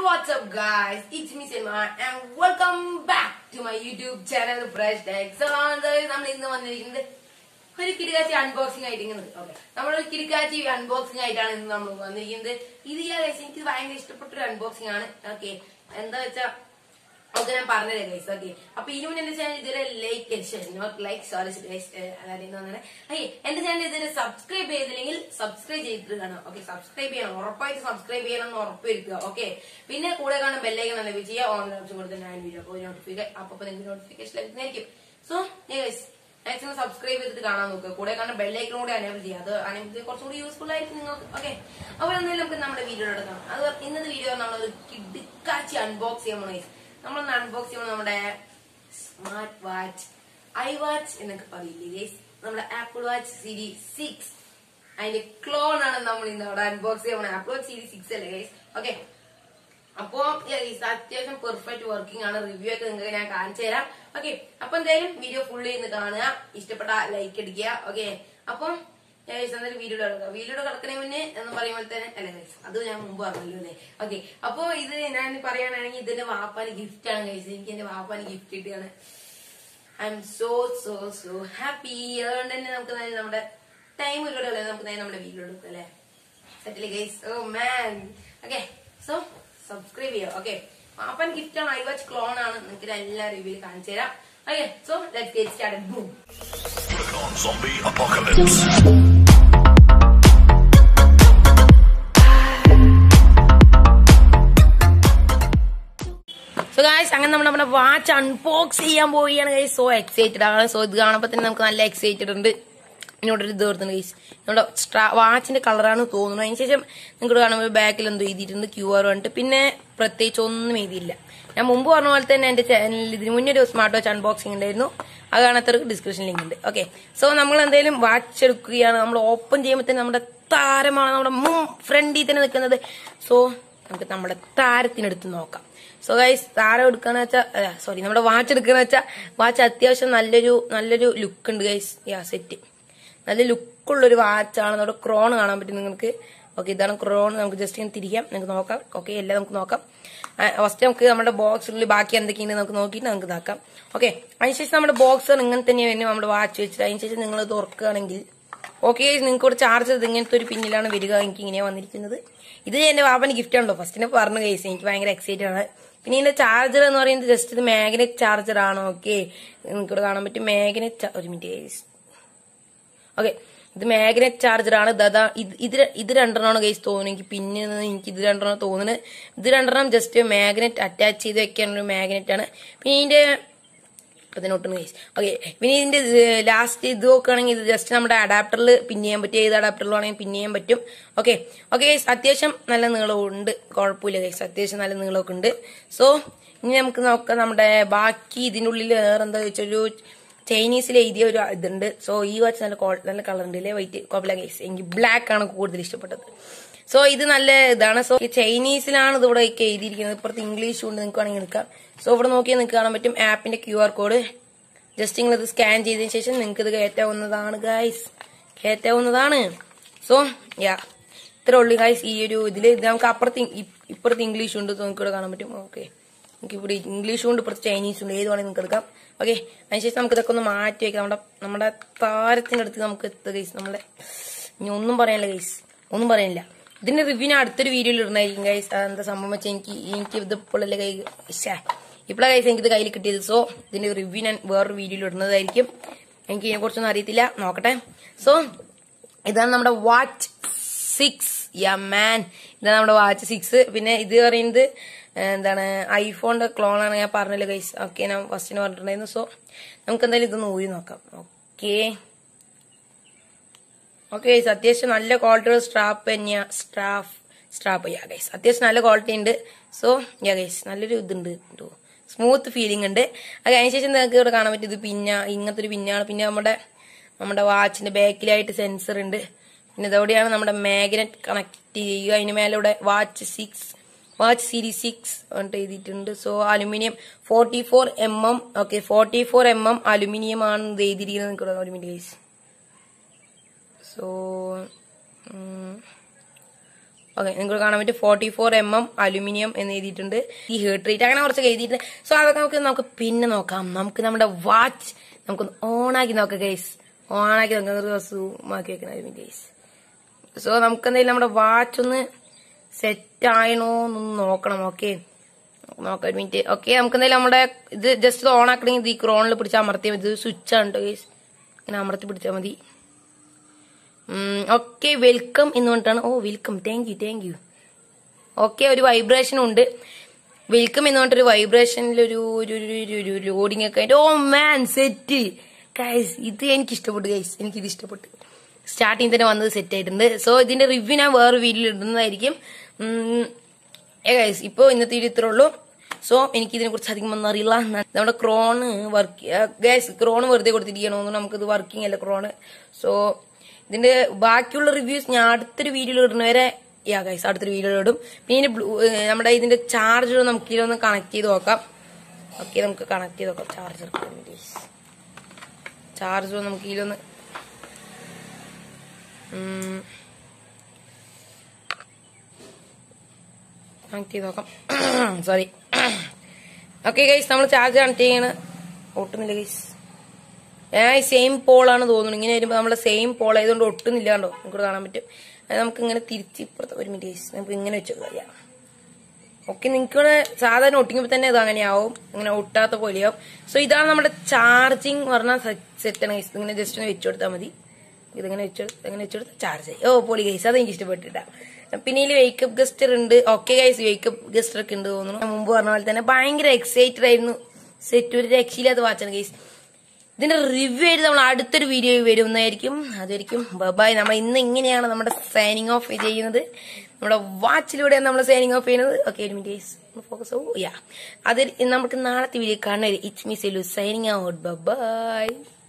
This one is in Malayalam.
what's up guys? It's me Selma and welcome back to my YouTube channel Fresh Tech. So നമ്മൾ ഇന്ന് വന്നിരിക്കുന്നത് ഒരു കിടക്കാച്ചി അൺബോക്സിംഗ് ആയിട്ട് ഇങ്ങനെ ഓക്കെ നമ്മളൊരു കിടക്കാച്ചി അൺബോക്സിംഗ് ആയിട്ടാണ് ഇന്ന് നമ്മൾ വന്നിരിക്കുന്നത് ഇത് ഞാൻ guys, എനിക്ക് ഭയങ്കര ഇഷ്ടപ്പെട്ട ഒരു അൺബോക്സിംഗ് ആണ് ഓക്കെ എന്താ വെച്ചാ ഓക്കെ ഞാൻ പറഞ്ഞത് ഗൈസ് ഓക്കെ അപ്പൊ ഇനി മുന്നേ എന്റെ ചാനൽ ഇതുവരെ like not like sorry guys അതായത് അയ്യേ എന്റെ ചാനൽ ഇതുവരെ സബ്സ്ക്രൈബ് ചെയ്തില്ലെങ്കിൽ സബ്സ്ക്രൈബ് ചെയ്തിട്ട് കാണാം ഓക്കെ സബ്സ്ക്രൈബ് ചെയ്യണം ഉറപ്പായിട്ട് സബ്സ്ക്രൈബ് ചെയ്യണം എന്ന് ഉറപ്പുവരുത്തുക ഓക്കെ പിന്നെ കൂടെ കാണാൻ ബെല്ലൈക്കൻ നല്ല ചെയ്യുക ഓൺലൈൻ ഓപ്ഷൻ കൊടുത്ത് ഞാൻ വീഡിയോ അപ്പോൾ നോട്ടിഫിക്കൻ അപ്പൊ നിങ്ങൾക്ക് നോട്ടിഫിക്കേഷൻ ലഭിക്കുന്നതായിരിക്കും സോ ഗൈസ് മാക്സിമം സബ്സ്ക്രൈബ് ചെയ്തിട്ട് കാണാൻ നോക്കുക കൂടെ കാണാൻ ബെല്ലൈക്കൺ കൂടെ അനേബിൾ ചെയ്യുക അത് അനേബിൾ കുറച്ചുകൂടി യൂസ്ഫുൾ ആയിരിക്കും നിങ്ങൾക്ക് ഓക്കെ അപ്പോൾ എന്തായാലും നമുക്ക് നമ്മുടെ വീഡിയോ എടുക്കാം അത് ഇന്നത്തെ വീഡിയോ നമ്മളൊരു കിടുക്കാച്ചി അൺബോക്സ് ചെയ്യാൻ പോണേ നമ്മളൊന്ന് അൺബോക്സ് ചെയ്യുമ്പോൾ നമ്മുടെ സ്മാർട്ട് വാച്ച് ഐ വാച്ച് എന്നൊക്കെ പറയില്ലേ ഗൈസ് നമ്മുടെ ആപ്പിൾ വാച്ച് സീരീസ് സിക്സ് അതിന്റെ ക്ലോൺ ആണ് നമ്മൾ ഇന്ന് അവിടെ അൺബോക്സ് ചെയ്യാൻ ആപ്പിൾ വാച്ച് സീരീസ് സിക്സ് അല്ലേ ഗൈസ് ഓക്കെ അപ്പോ ഗൈസ് അത്യാവശ്യം പെർഫെക്റ്റ് വർക്കിംഗ് ആണ് റിവ്യൂ ഒക്കെ നിങ്ങൾക്ക് ഞാൻ കാണിച്ചു തരാം ഓക്കെ അപ്പൊ എന്തായാലും വീഡിയോ ഫുള്ള് ഇന്ന് കാണുക ഇഷ്ടപ്പെട്ട ലൈക്ക് അടിക്കുക ഓക്കെ അപ്പം എന്നാലും വീഡിയോ കിടക്കുക വീഡിയോ കിടക്കുന്നതിന് മുന്നേ എന്ന് പറയുമ്പോൾ തന്നെ അല്ല ഗൈസ് അത് ഞാൻ മുമ്പ് പറഞ്ഞല്ലോ അല്ലേ ഓക്കെ അപ്പൊ ഇത് ഞാൻ പറയുകയാണെങ്കിൽ ഇതിന്റെ വാപ്പാന് ഗിഫ്റ്റ് ആണ് ഗൈസ് എനിക്ക് എന്റെ വാപ്പാന് ഗിഫ്റ്റ് കിട്ടിയാണ് I'm so so so happy അതുകൊണ്ട് തന്നെ നമുക്ക് നേരെ നമ്മുടെ ടൈം ഒരുപാട് കളയാതെ നമുക്ക് നേരെ നമ്മുടെ വീഡിയോ എടുക്കും അല്ലേ സെറ്റില് guys oh man okay so subscribe ചെയ്യുക ഓക്കെ വാപ്പൻ ഗിഫ്റ്റ് ആണ് ഐ വാച്ച് ക്ലോൺ ആണ് നിങ്ങൾക്ക് എല്ലാ റിവ്യൂവിൽ കാണിച്ചു തരാം okay so let get started boom on zombie apocalypse. So guys അങ്ങനെ നമ്മൾ നമ്മുടെ വാച്ച് അൺബോക്സ് ചെയ്യാൻ പോവുകയാണ് ഗൈസ് സോ എക്സൈറ്റഡ് ആണ് സോ ഇത് കാണുമ്പോൾ തന്നെ നമുക്ക് നല്ല എക്സൈറ്റഡ് ഉണ്ട് ഇങ്ങോട്ട് ഒരു ഇത് കൊടുത്തുണ്ട് ഗൈസ് നമ്മുടെ വാച്ചിന്റെ കളറാണ് തോന്നുന്നത് അതിന് ശേഷം നിങ്ങൾക്ക് കാണുമ്പോൾ ബാക്കിൽ എന്തോ എഴുതിയിട്ടുണ്ട് ക്യു ആർ കണ്ടിട്ട് പിന്നെ പ്രത്യേകിച്ച് ഒന്നും എഴുതിയില്ല ഞാൻ മുമ്പ് പറഞ്ഞ പോലെ തന്നെ എന്റെ ചാനലിൽ ഇതിന് മുന്നേ ഒരു സ്മാർട്ട് വാച്ച് അൺബോക്സിംഗ് ഉണ്ടായിരുന്നു അത് കാണാത്തവർക്ക് ഡിസ്ക്രിപ്ഷൻ ലിങ്ക് ഉണ്ട് ഓക്കെ സോ നമ്മൾ എന്തെങ്കിലും വാച്ച് എടുക്കുകയാണ് നമ്മൾ ഓപ്പൺ ചെയ്യുമ്പോൾ തന്നെ നമ്മുടെ താരമാണ് നമ്മുടെ മുൻ ഫ്രണ്ടിൽ തന്നെ നിൽക്കുന്നത് സോ നമുക്ക് നമ്മുടെ താരത്തിനെടുത്ത് നോക്കാം സോ ഗൈസ് താരം എടുക്കാന്ന് വെച്ചാൽ സോറി നമ്മുടെ വാച്ച് എടുക്കാന്ന് വെച്ചാൽ വാച്ച് അത്യാവശ്യം നല്ലൊരു നല്ലൊരു ലുക്ക് ഉണ്ട് ഗൈസ് യാ സെറ്റ് നല്ല ലുക്കുള്ള ഒരു വാച്ചാണ് നമ്മുടെ ക്രോൺ കാണാൻ പറ്റും നിങ്ങൾക്ക് ഓക്കെ ഇതാണ് ക്രോൺ നമുക്ക് ജസ്റ്റ് ഇങ്ങനെ തിരിക്കാം നമുക്ക് നോക്കാം ഓക്കെ എല്ലാം നമുക്ക് നോക്കാം ഫസ്റ്റ് നമുക്ക് നമ്മുടെ ബോക്സിനുള്ളിൽ ബാക്കി എന്തൊക്കെയാണ് നമുക്ക് നോക്കിയിട്ട് നമുക്ക് ഇതാക്കാം ഓക്കെ അതിനുശേഷം നമ്മുടെ ബോക്സ് ഇങ്ങനെ തന്നെ വരും നമ്മുടെ വാച്ച് വെച്ചിട്ട് അതിനുശേഷം നിങ്ങൾ തുറക്കുകയാണെങ്കിൽ ഓക്കെ നിങ്ങൾക്ക് ഇവിടെ ചാർജ് ചെയ്ത് ഇങ്ങനത്തെ ഒരു പിന്നിലാണ് വരിക എനിക്ക് ഇങ്ങനെയാണ് വന്നിരിക്കുന്നത് ഇത് എന്റെ വാപ്പന് ഗിഫ്റ്റ് ഉണ്ടോ ഫസ്റ്റിനെ പറഞ്ഞു കേസ് എനിക്ക് ഭയങ്കര എക്സൈറ്റഡ് ആണ് പിന്നെ ഇതിന്റെ ചാർജർ എന്ന് പറയുന്നത് ജസ്റ്റ് ഇത് മാഗ്നറ്റ് ചാർജർ ആണ് ഓക്കെ നിങ്ങൾക്ക് ഇവിടെ കാണാൻ പറ്റും മാഗ്നറ്റ് ഒരു മിനിറ്റ് കേസ് ഓക്കെ ഇത് മാഗ്നറ്റ് ചാർജർ ആണ് ദാ ഇത് ഇത് ഇത് രണ്ടെണ്ണമാണ് ഗൈസ് തോന്നുന്നത് എനിക്ക് പിന്നെ എനിക്ക് ഇത് രണ്ടെണ്ണം തോന്നുന്നത് ഇത് രണ്ടെണ്ണം ജസ്റ്റ് മാഗ്നറ്റ് അറ്റാച്ച് ചെയ്ത് വെക്കാനുള്ള ഒരു മാഗ്നറ്റ് ആണ് പിന്നെ ഇതിന്റെ അതിനൊട്ടും ഗൈസ് ഓക്കെ പിന്നെ ഇതിന്റെ ലാസ്റ്റ് ഇത് നോക്കുകയാണെങ്കിൽ ഇത് ജസ്റ്റ് നമ്മുടെ അഡാപ്റ്ററിൽ പിൻ ചെയ്യാൻ പറ്റും ഏത് അഡാപ്റ്ററിലാണെങ്കിൽ പിൻ ചെയ്യാൻ പറ്റും ഓക്കെ ഓക്കെ ഗൈസ് അത്യാവശ്യം നല്ല നീളമുണ്ട് കുഴപ്പമില്ല ഗൈസ് അത്യാവശ്യം നല്ല നീളമൊക്കെ ഉണ്ട് സോ ഇനി നമുക്ക് നോക്കാം നമ്മുടെ ബാക്കി ഇതിനുള്ളിൽ വേറെ എന്താ വെച്ചൊരു ചൈനീസിൽ എഴുതിയ ഒരു ഇതുണ്ട് സോ ഈ വാച്ച് നല്ല നല്ല കളർ ഉണ്ട് അല്ലേ വൈറ്റ് കുഴപ്പമില്ല ഗൈസ് എനിക്ക് ബ്ലാക്ക് ആണ് കൂടുതൽ ഇഷ്ടപ്പെട്ടത് സോ ഇത് നല്ല ഇതാണ് സോ ചൈനീസിലാണ് ഇത് ഇവിടെ എഴുതിയിരിക്കുന്നത് ഇപ്പുറത്ത് ഇംഗ്ലീഷും ഉണ്ട് നിങ്ങൾക്ക് വേണമെങ്കിൽ എടുക്കാം സോ ഇവിടെ നോക്കിയാൽ നിങ്ങൾക്ക് കാണാൻ പറ്റും ആപ്പിന്റെ ക്യു ആർ കോഡ് ജസ്റ്റ് നിങ്ങൾ ഇത് സ്കാൻ ചെയ്തതിന് ശേഷം നിങ്ങൾക്ക് ഇത് കയറ്റാവുന്നതാണ് ഗൈസ് കയറ്റാവുന്നതാണ് സോ യാ ഇത്ര ഉള്ളു ഗൈസ് ഈ ഒരു ഇതിൽ ഇത് നമുക്ക് അപ്പുറത്ത് ഇപ്പുറത്ത് ഇംഗ്ലീഷ് ഉണ്ട് നിങ്ങൾക്ക് ഇവിടെ കാണാൻ പറ്റും ഓക്കെ നമുക്ക് ഇവിടെ ഇംഗ്ലീഷും ഉണ്ട് ഇപ്പുറത്ത് ചൈനീസും ഉണ്ട് ഏത് വേണമെങ്കിൽ നിങ്ങൾക്ക് എടുക്കാം ഓക്കെ അതിനുശേഷം നമുക്ക് ഇതൊക്കെ ഒന്ന് മാറ്റി വെക്കാം നമ്മുടെ നമ്മുടെ താരത്തിന്റെ അടുത്ത് നമുക്ക് എത്തുക ഗൈസ് നമ്മളെ ഇനി ഒന്നും പറയാനില്ല ഗൈസ് ഒന്നും പറയാനില്ല ഇതിന്റെ റിവ്യൂ ഞാൻ അടുത്തൊരു വീഡിയോയിൽ ഇടുന്നതായിരിക്കും ഗൈസ് എന്താ സംഭവം വെച്ചാൽ എനിക്ക് എനിക്ക് ഇത് ഇപ്പോഴല്ലേ കൈ ഇപ്പോഴാണ് ഗൈസ് എനിക്കിത് കയ്യിൽ കിട്ടിയത് സോ ഇതിന്റെ റിവ്യൂ ഞാൻ വേറൊരു വീഡിയോയിൽ ഇടുന്നതായിരിക്കും എനിക്ക് ഇതിനെ കുറിച്ചൊന്നും അറിയത്തില്ല നോക്കട്ടെ സോ ഇതാണ് നമ്മുടെ വാച്ച് സിക്സ് യാ മാൻ ഇതാണ് നമ്മുടെ വാച്ച് സിക്സ് പിന്നെ ഇത് പറയുന്നത് എന്താണ് ഐഫോണിന്റെ ക്ലോൺ ആണ് ഞാൻ പറഞ്ഞല്ലോ ഗൈസ് ഓക്കെ ഞാൻ ഫസ്റ്റിന് പറഞ്ഞിട്ടുണ്ടായിരുന്നു സോ നമുക്ക് എന്തായാലും ഇതൊന്ന് ഊരി നോക്കാം ഓക്കെ ഓക്കെ ഗൈസ് അത്യാവശ്യം നല്ല ക്വാളിറ്റിയുള്ള സ്ട്രാപ്പ് തന്നെയാ സ്ട്രാഫ് സ്ട്രാപ്പ് യാ ഗൈസ് അത്യാവശ്യം നല്ല ക്വാളിറ്റി ഉണ്ട് സോ യാ ഗൈസ് നല്ലൊരു ഇതുണ്ട് കേട്ടോ സ്മൂത്ത് ഫീലിംഗ് ഉണ്ട് അത് അതിനുശേഷം നിങ്ങൾക്ക് ഇവിടെ കാണാൻ പറ്റും ഇത് പിന്ന ഇങ്ങനത്തെ ഒരു പിന്നാണ് പിന്നെ നമ്മുടെ നമ്മുടെ വാച്ചിന്റെ ബാക്കിലായിട്ട് സെൻസർ ഉണ്ട് പിന്നെ ഇതോടെയാണ് നമ്മുടെ മാഗ്നറ്റ് കണക്ട് ചെയ്യുക അതിന് മേലെ ഇവിടെ watch six watch series six എന്നിട്ട് എഴുതിയിട്ടുണ്ട് so aluminium forty four M M okay forty four M M aluminium ആണ് ഇത് എഴുതിയിരിക്കുന്നത് നിങ്ങൾക്ക് ഒരു മിനിറ്റ് ഗൈസ് സോ ഓക്കെ നിങ്ങൾക്ക് കാണാൻ പറ്റും forty four M M aluminium എന്ന് എഴുതിയിട്ടുണ്ട് ഈ ഹേർട്ട് റേറ്റ് അങ്ങനെ കുറച്ചൊക്കെ എഴുതിയിട്ടുണ്ട് സോ അതൊക്കെ നമുക്ക് നമുക്ക് പിന്നെ നോക്കാം നമുക്ക് നമ്മുടെ വാച്ച് നമുക്ക് ഓണാക്കി നോക്കാം ഗൈസ് ഓണാക്കി നോക്കാം സൂമാക്കി വെക്കണം ഗൈസ് സോ നമുക്ക് എന്തായാലും നമ്മുടെ വാച്ച് ഒന്ന് സെറ്റ് ആയണോ എന്നൊന്ന് നോക്കണം ഓക്കെ നോക്കാം ഒരു മിനിറ്റ് ഓക്കെ നമുക്ക് എന്തായാലും നമ്മുടെ ഇത് ജസ്റ്റ് ഓൺ ആക്കണമെങ്കിൽ ഈ ക്രോണിൽ പിടിച്ചാൽ അമർത്തിയാൽ മതി ഇത് സ്വിച്ച് ആണ് കേട്ടോ ഗൈസ് ഇങ്ങനെ അമർത്തി പിടിച്ചാൽ മതി ഓക്കെ വെൽക്കം എന്ന് പറഞ്ഞിട്ടാണ് oh welcome thank you thank you okay ഒരു വൈബ്രേഷൻ ഉണ്ട് വെൽക്കം എന്ന് പറഞ്ഞിട്ടൊരു വൈബ്രേഷനിൽ ഒരു ഒരു ഒരു- ഒരു ലോഡിംഗ് ഒക്കെ ആയിട്ട് ഓ മാൻ സെറ്റ് ഗൈസ് ഇത് എനിക്ക് ഇഷ്ടപ്പെട്ടു ഗൈസ് എനിക്ക് ഇത് ഇഷ്ടപ്പെട്ടു സ്റ്റാർട്ടിങ് തന്നെ വന്നത് സെറ്റ് ആയിട്ടുണ്ട് സോ ഇതിന്റെ റിവ്യൂ ഞാൻ വേറെ വീഡിയോയിൽ ഇടുന്നതായിരിക്കും ഏ ഗൈസ് ഇപ്പൊ ഇന്നത്തെ വീഡിയോ ഇത്രേ ഉള്ളൂ സോ എനിക്ക് ഇതിനെ കുറിച്ച് അധികം ഒന്നും അറിയില്ല നമ്മുടെ ക്രോണ് വർക്ക് ഗൈസ് ക്രോണ് വെറുതെ കൊടുത്തിരിക്കണോ നമുക്കിത് വർക്കിംഗ് അല്ല ക്രോണ് സോ ഇതിന്റെ ബാക്കിയുള്ള റിവ്യൂസ് ഞാൻ അടുത്തൊരു വീഡിയോയിൽ ഇടുന്നവരെ യാ ഗൈസ് അടുത്തൊരു വീഡിയോയിൽ ഇടും പിന്നെ ബ്ലൂ നമ്മുടെ ഇതിന്റെ ചാർജർ നമുക്ക് ഇതിലൊന്ന് കണക്ട് ചെയ്ത് നോക്കാം ഓക്കെ നമുക്ക് കണക്ട് ചെയ്ത് നോക്കാം ചാർജർ ചാർജർ നമുക്ക് ഇതിലൊന്ന് കണക്ട് ചെയ്ത് നോക്കാം സോറി ഓക്കെ ഗൈസ് നമ്മൾ ചാർജ് കണക്ട് ചെയ്യണ ഒട്ടുന്നില്ല ഗൈസ് ഏ സെയിം പോളാണ് തോന്നുന്നു ഇങ്ങനെ വരുമ്പോൾ നമ്മളെ സെയിം പോൾ ആയതുകൊണ്ട് ഒട്ടുന്നില്ല കണ്ടോ നമുക്ക് കാണാൻ പറ്റും അത് നമുക്ക് ഇങ്ങനെ തിരിച്ച് ഇപ്പുറത്ത് ഒരു മിനിറ്റ് ഗൈസ് നമുക്ക് ഇങ്ങനെ വെച്ച് അറിയാം ഓക്കെ നിങ്ങൾക്ക് ഇവിടെ സാധാരണ ഒട്ടിക്കുമ്പോൾ തന്നെ ഇത് അങ്ങനെയാവും ഇങ്ങനെ ഒട്ടാത്ത പോലെയാവും സോ ഇതാണ് നമ്മുടെ ചാർജിങ് പറഞ്ഞാൽ സെറ്റ് ആണ് ഗൈസ് ഇങ്ങനെ ജസ്റ്റ് ഒന്ന് വെച്ചു കൊടുത്താൽ മതി ഇതിങ്ങനെ വെച്ചു ഇങ്ങനെ വെച്ചെടുത്ത് ചാർജ് ആയി ഓ പൊളി ഗൈസ് അത് എനിക്ക് ഇഷ്ടപ്പെട്ടിട്ടാ പിന്നെ ഇതിൽ വേക്കപ്പ് ഗസ്റ്റർ ഉണ്ട് ഓക്കെ ഗൈസ് വേക്കപ്പ് ഗസ്റ്റർ ഒക്കെ ഉണ്ട് തോന്നുന്നു ഞാൻ മുമ്പ് പറഞ്ഞ പോലെ തന്നെ ഭയങ്കര എക്സൈറ്റഡ് ആയിരുന്നു സെറ്റ് ഒരു രക്ഷയില്ലാത്ത വാച്ചാണ് ഗൈസ് ഇതിന്റെ റിവ്യൂ ആയിട്ട് നമ്മൾ അടുത്തൊരു വീഡിയോ വരുന്നതായിരിക്കും അതായിരിക്കും ബബായ് നമ്മൾ ഇന്ന് ഇങ്ങനെയാണ് നമ്മുടെ സൈനിങ് ഓഫ് ചെയ്യുന്നത് നമ്മുടെ വാച്ചിലൂടെയാണ് നമ്മൾ സൈനിങ് ഓഫ് ചെയ്യുന്നത് ഓക്കെ ഒരു മിനിറ്റ് ഫോക്കസ് ഓ യാ അത് നമുക്ക് നാളത്തെ വീഡിയോ കാണാൻ it's me Selu signing out bye-bye